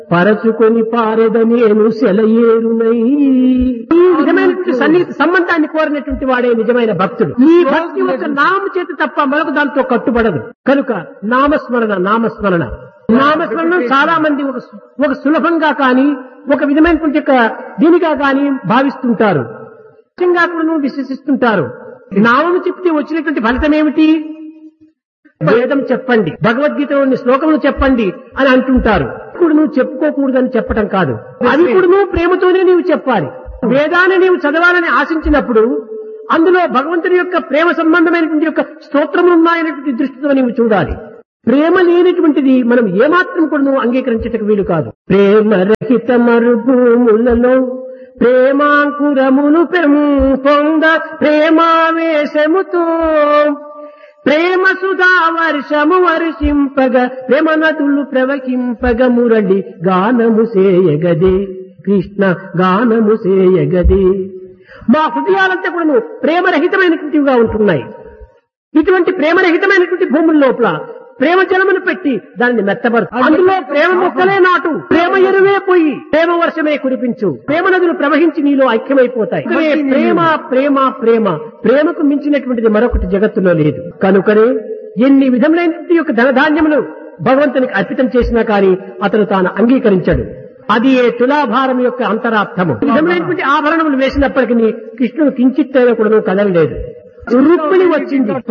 పరచుకొని పారెదనేను సెలయేరునై ఈ విధమైనటువంటి సన్నిహిత సంబంధాన్ని కోరినటువంటి వాడే నిజమైన భక్తుడు ఈ భక్తి ఒక నామ చేత తప్ప మరొక దాంతో కట్టుబడదు కనుక నామస్మరణ నామస్మరణ నామస్మరణ చాలా మంది ఒక సు- ఒక సులభంగా కానీ ఒక విధమైనటువంటి ఒక దీనిగా కానీ భావిస్తుంటారు ముఖ్యంగా కూడా విశ్వసిస్తుంటారు నామము చెప్తే వచ్చినటువంటి ఫలితం ఏమిటి వేదం చెప్పండి భగవద్గీతలోని శ్లోకములు చెప్పండి అని అంటుంటారు ఇప్పుడు నువ్వు చెప్పుకోకూడదని చెప్పటం కాదు అది కూడా నువ్వు ప్రేమతోనే నీవు చెప్పాలి వేదాన్ని నీవు చదవాలని ఆశించినప్పుడు అందులో భగవంతుని యొక్క ప్రేమ సంబంధమైనటువంటి యొక్క స్తోత్రములు ఉన్నాయనేటువంటి దృష్టితో నీవు చూడాలి ప్రేమ లేనటువంటిది మనం ఏమాత్రం కూడా నువ్వు అంగీకరించటకు వీలు కాదు ప్రేమ రహిత మరుభూములలో ప్రేమాంకురమును పెంపొంద ప్రేమావేశముతో ప్రేమ సుధా వర్షము వర్షింపగ ప్రేమ నదులు ప్రవహింపగ మురళి గానము సేయగదే కృష్ణ గానము సేయగదే మా హృదయాలంతా కూడా ప్రేమరహితమైనటువంటివిగా ఉంటున్నాయి ఇటువంటి ప్రేమరహితమైనటువంటి భూముల లోపల ప్రేమ జలమును పెట్టి దానిని మెత్తబరు అందులో ప్రేమ మొక్కలే నాటు ప్రేమ ఎరువే పోయి ప్రేమ వర్షమే కురిపించు ప్రేమ నదులు ప్రవహించి నీలో ఐక్యమైపోతాయి ఇదే ప్రేమ ప్రేమ ప్రేమ ప్రేమకు మించినటువంటిది మరొకటి జగత్తులో లేదు కనుకనే ఎన్ని విధములైనటువంటి యొక్క ధనధాన్యములు భగవంతునికి అర్పితం చేసినా కానీ అతను తాను అంగీకరించాడు అది ఏ తులాభారం యొక్క అంతరార్థము ఈ విధమైనటువంటి ఆభరణములు వేసినప్పటికీ కృష్ణుడు కించిత్తైనా కూడా కదలలేదు రుక్మిణి వచ్చింది